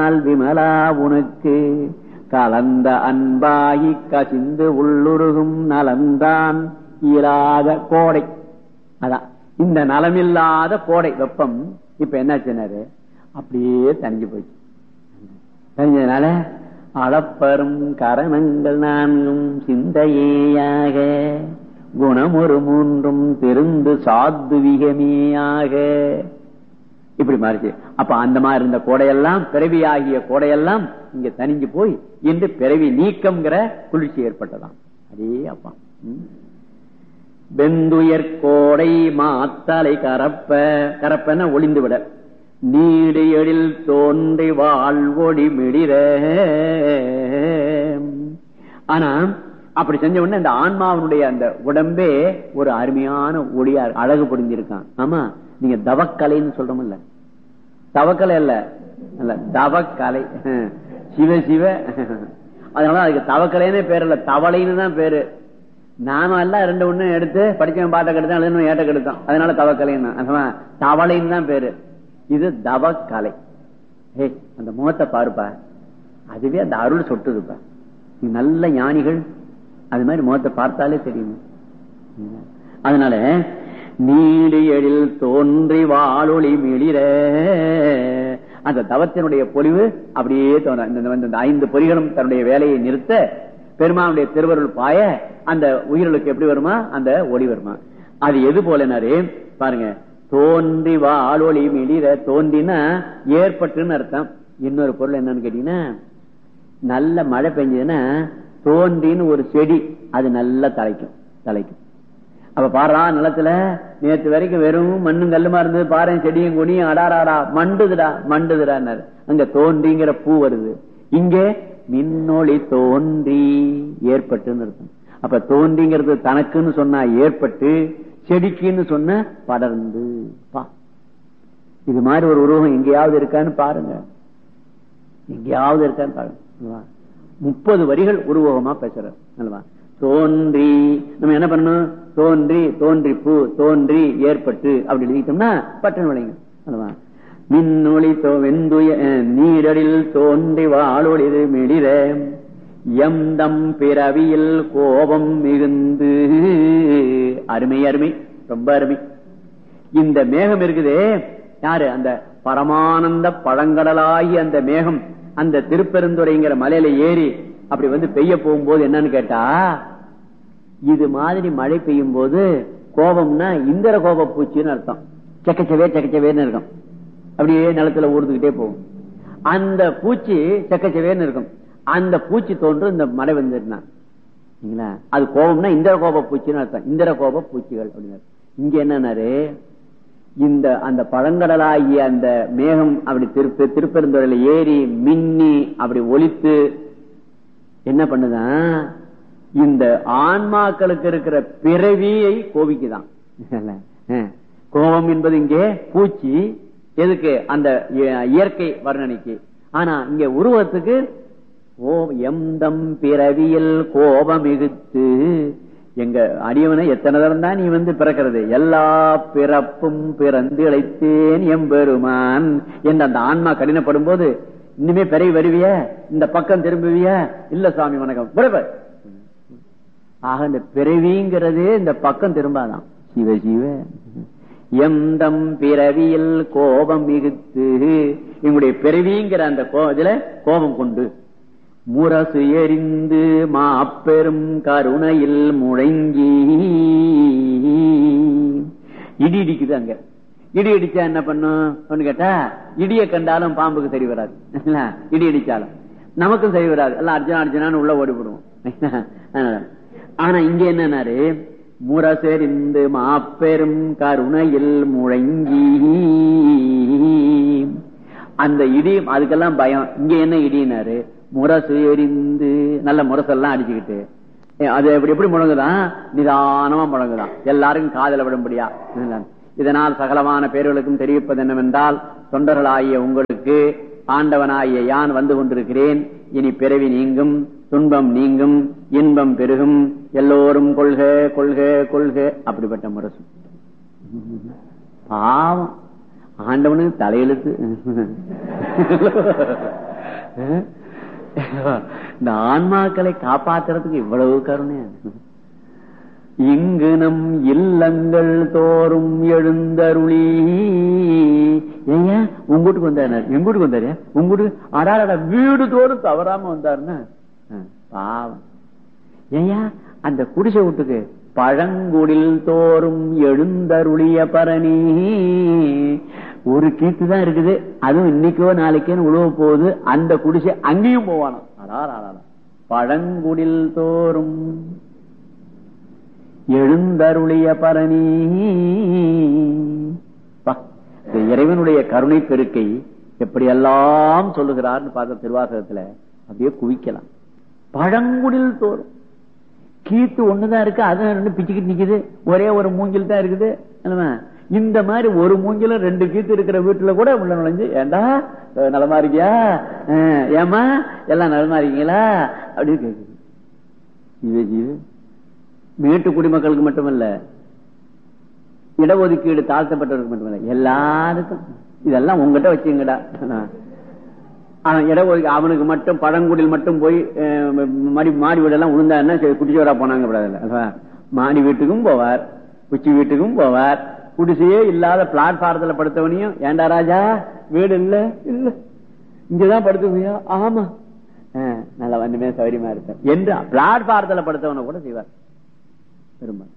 விமலா உனக்கு கலந்த அன்பாகி கசிந்து உள்ளுருகும் நலந்தான் இயலாத கோடை அதான் இந்த நலமில்லாத கோடை வெப்பம் இப்ப என்னாச்சுனாரு அப்படியே தனிஞ்சு போச்சு தனிஞ்சதுனால அளப்பரும் கரணங்கள் நான்கும் சிந்தையேயாக குணமொரு மூன்றும் திருந்து சாத்துவிகமேயாக இப்படி மாறிச்சு அப்ப அந்த மாதிரி இருந்த கோடையெல்லாம் பிறவியாகிய கோடையெல்லாம் இங்க தனிஞ்சு போய் இன்று பிறவி நீக்கம்ங்கிற குளிர்ச்சி ஏற்பட்டதாம் அதே அப்பா ம். வெந்துயர் கோடை மாத்தலை கரப்ப கரப்பன ஒளிந்து விட நீடு எழில் தோன்றி வாழ்வொடி மிடிர ஆனா அப்படி செஞ்ச உடனே அந்த ஆன்மாவனுடைய அந்த உடம்பே ஒரு அருமையான ஒளியா அழகு புரிஞ்சிருக்கான் ஆமா நீங்க தவக்கலைன்னு சொல்றோம்ல தவக்கலை அல்ல அல்ல தவக்கலை சிவ சிவ அதனால அதுக்கு தவக்கலைன்னு பேர் இல்ல தவளைன்னு தான் பேரு நாம எல்லாம் ரெண்டு ஒண்ணு எடுத்து படிச்சவன் பாட்ட கெடுத்தான் எழுதணும் ஏட்ட கெடுத்தான் அதனால தவக்கலைன்னு அதுவா தவளைன்னு தான் பேரு இது தவக்கலை ஏ அந்த முகத்தை பாருப்பா அதுவே அந்த அருள் சொட்டுதுப்பா நீ நல்ல ஞானிகள் அது மாதிரி முகத்தை பார்த்தாலே தெரியும் அதனால நீடு எழில் தோன்றி வாழொளி மிளிர அந்த தவத்தினுடைய பொலிவு அப்படியே தோன்ற இந்த- இந்த இந்த ஐந்து பொறிகளும் தன்னுடைய வேலையை நிறுத்த பெருமானுடைய திருவருள் பாய அந்த உயிர்களுக்கு எப்படி வருமா அந்த ஒளி வருமா அது எது போலனாரு பாருங்க தோன்றி வாழொளி மிளிர தோன்றினா ஏற்பட்டுன்னு அர்த்தம் இன்னொரு பொருள் என்னன்னு கேட்டீங்கன்னா நல்ல மழை பெஞ்சதுன்னா தோன்றின்னு ஒரு செடி அது நல்லா தலைக்கும் தலைக்கும் அப்ப பாரா நிலத்துல நேத்து வரைக்கும் வெறும் மண்ணும் கல்லுமா இருந்தது பாரு செடியும் கொடியும் அடாராடா மண்டுதுடா மண்டுதுடான்னாரு அங்க தோன்றிங்கிற பூ வருது இங்க மின்னொளி தோன்றி ஏற்பட்டுன்னு இருக்கும் அப்ப தோன்றிங்கிறது தனக்குன்னு சொன்னா ஏற்பட்டு செடிக்குன்னு சொன்ன படர்ந்து பா இது மாதிரி ஒரு உருவம் எங்கேயாவது இருக்கான்னு பாருங்க எங்கேயாவது இருக்கான்னு பாருங்க அல்லவா? முப்பது வரிகள் உருவகமா பேசுறார் அல்லவா தோன்றி நம்ம என்ன பண்ணணும் தோன்றி தோன்றி பூ தோன்றி ஏற்பட்டு அப்படி எழுதிட்டோம்னா பட்டன் விளைங்க அல்லவா மின்னொளி தோ வெந்துய அஹ், நீரடில் தோன்றி வாழொளிது மிளிர எந்தம் பிறவியில் கோபம் மிகுந்து அருமை அருமை ரொம்ப அருமை இந்த மேகம் இருக்குதே யாரு அந்த பரமானந்த பழங்கடலாகி அந்த மேகம் அந்த திருப்பெருந்துறைங்கிற மலையில ஏறி அப்படி வந்து பெய்ய போகும்போது என்னன்னு கேட்டா இது மாதிரி மழை பெய்யும் போது கோபம்னா இந்திர கோப பூச்சின்னு அர்த்தம் செக்கச்சவே செக்கச்சவேன்னு இருக்கும் அப்படியே நிலத்துல ஊர்ந்துகிட்டே போகும் அந்த பூச்சி செக்கச்சவேன்னு இருக்கும் அந்த பூச்சி தோன்று இந்த மழை வந்துருந்தா சரிங்களா? அது கோபம்னா இந்திர கோப பூச்சின்னு அர்த்தம் இந்திர கோப பூச்சிகள் அப்படின்னு இங்க என்னன்னாரு இந்த அந்த பழங்கடலாகிய அந்த மேகம் அப்படி திருப்ப திருப்பெருந்துறையில ஏறி மின்னி அப்படி ஒலித்து என்ன பண்ணுதான் இந்த ஆன்மாக்களுக்கு இருக்கிற பிறவியை கோபிக்குதான் அஹ். கோபம் என்பது இங்கே பூச்சி எதுக்கு அந்த இய- இயற்கை வர்ணனைக்கு ஆனா இங்க உருவத்துக்கு ஓ எந்தம் பிறவியில் கோபம் மிகுத்து எங்க அடியவனை எத்தனை தரம் தான் நீ வந்து பிறக்கிறது எல்லா பிறப்பும் பிறந்து இழைத்தேன் எம்பெருமான் என்று அந்த ஆன்மா கடினப்படும் போது இனிமே பிறவி வருவிய இந்த பக்கம் திரும்புவிய இல்ல சாமி வணக்கம் பிறப்பு ஆக இந்த பிறவிங்கிறது இந்த பக்கம் திரும்பாதான் சிவ சிவ எந்தம் பிறவியில் கோபம் மிகுத்து எங்களுடைய பிறவிங்கிற அந்த கோ- இதுல கோபம் கொண்டு முரசு எரிந்து மாப்பெரும் கருணையில் முழங்கி இடி இடிக்குது அங்க இடி இடிச்சா என்ன பண்ணும் அப்படின்னு கேட்டா இடிய கண்டாலும் பாம்புக்கு சரி வராது இல்ல? இடி இடிச்சாலும் நமக்கும் சரி வராது எல்லாம் அர்ஜுனா அர்ஜுனான்னு உள்ள ஓடிவிடுவோம் அதனால. ஆனா இங்க என்னன்னாரு முரசெறிந்து மாப்பெரும் கருணையில் முழங்கி அந்த இடி அதுக்கெல்லாம் பயம் இங்க என்ன இடினாரு முரசு எரிந்து நல்ல முரசெல்லாம் அடிச்சுக்கிட்டு ஏ, அது எப்படி எப்படி முழங்குதான் நிதானமா முழங்குதான் எல்லாருக்கும் காதல விடும்படியா இதனால் சகலமான பேர்களுக்கும் தெரிவிப்பது என்னவென்றால் தொண்டர்களாகிய உங்களுக்கு ஆண்டவனாகிய யான் வந்து கொண்டிருக்கிறேன் இனி பிறவி நீங்கும் துன்பம் நீங்கும் இன்பம் பெருகும் எல்லோரும் கொள்க கொள்க கொள்க அப்படிப்பட்ட முரசு பாவம் ஆண்டவனுக்கு தலையெழுத்து அஹ்? இந்த ஆன்மாக்களை காப்பாத்துறதுக்கு இவ்வளவு கருணையா இங்கு நம் இல்லங்கள் தோறும் எழுந்தருளி ஏங்க உங்க வீட்டுக்கு வந்தாரு எங்க வீட்டுக்கு வந்தாரு உங்க வீட்டுக்கு அடாடா வீடு தோறும் தவறாம வந்தாருன்னா அஹ், பாவம் ஏயா அந்த குடிசை வீட்டுக்கு பழங்குடில் தோறும் எழுந்தருளிய பரணி ஒரு கீத்து தான் இருக்குது அதுவும் இன்னைக்கோ நாளைக்கோ உழவ போகுது அந்த குடிசை அங்கேயும் போவானாம் அடாடா பழங்குடில் தோறும் எழுந்தருளிய பரணி பா, இந்த இறைவனுடைய கருணை பெருக்கை எப்படியெல்லாம் சொல்லுகிறார்னு பார்த்த திருவாசகத்துல அப்படியே குவிக்கலாம் பழங்குடில் தோறும் கீத்து ஒண்ணுதான் இருக்கு அது ரெண்டு பிச்சுக்கிட்டு நிக்குது ஒரே ஒரு மூங்கில் தான் இருக்குது அல்லவா? இந்த மாதிரி ஒரு மூங்கில ரெண்டு கீத்து இருக்கிற வீட்டுல கூட உள்ள நுழைஞ்சு ஏண்டா அஹ், நலமா இருக்கியா அஹ், ஏம்மா எல்லாம் நலமா இருக்கீங்களா அப்படின்னு கேக்குது இது இது மேட்டு குடிமக்களுக்கு மட்டுமல்ல இடஒதுக்கீடு தாழ்த்தப்பட்டவருக்கு மட்டுமல்ல எல்லாருக்கும் இதெல்லாம் உங்ககிட்ட வச்சுங்கடா ஆனா இடஒதுக்கீடு அவனுக்கு மட்டும் பழங்குடியில் மட்டும் போய் அஹ், மாடி மாடி வீடெல்லாம் உளுந்தாருன்னா சரி, குட்டிச்சோரா போனாங்க கூடாதுல்ல அல்லவா? மாடி வீட்டுக்கும் போவார் உச்சி வீட்டுக்கும் போவார் குடிசையே இல்லாத பிளாட்பாரத்துல படுத்தவனையும் ஏண்டா ராஜா வீடு இல்ல இல்ல இங்கதான் படுத்துவியா ஆமா அஹ், நல்லா வண்டுமே சௌரியமா இருப்பார் என்று பிளாட்பாரத்துல படுத்தவனை கூட செய்வார் பெரும்பாலும்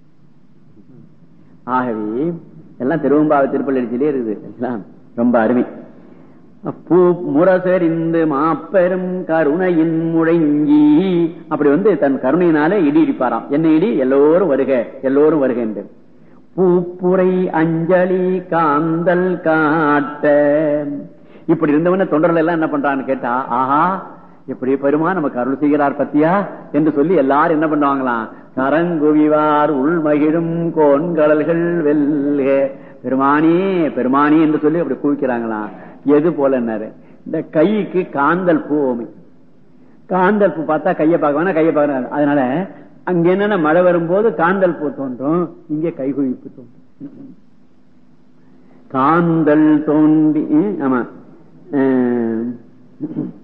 ஆகவே எல்லாம் திருவம்பாவை திருப்பள்ளியிலே இருக்குது எல்லாம் ரொம்ப அருமை பூ முரசறிந்து மாப்பெரும் கருணையின் முழங்கி அப்படி வந்து தன் கருணையினாலே இடி இடிப்பாராம் என்ன இடி எல்லோரும் வருக எல்லோரும் வருக என்று பூப்புரை அஞ்சலி காந்தல் காட்ட இப்படி இருந்தவன தொண்டர்கள் எல்லாம் என்ன பண்றான்னு கேட்டா ஆஹா இப்படி பெருமா நமக்கு அருள் செய்கிறார் பத்தியா என்று சொல்லி எல்லாரும் என்ன பண்ணுவாங்களாம் கரங்குவிவார் உள்மகிழும் கோன்கடல்கள் வெல்க பெருமானி பெருமானி என்று சொல்லி அப்படி குவிக்கிறாங்களாம் எது போலன்னாரு இந்த கைக்கு காந்தல் பூ ஓமை காந்தல் பூ பார்த்தா கையை பார்க்க வேணா கையை பார்க்க அதனால அங்க என்னன்னா மழை வரும்போது காந்தல் பூ தோன்றும் இங்கே கைகுவிப்பு தோன்றும் காந்தல் தோன்றி ஆமா அஹ்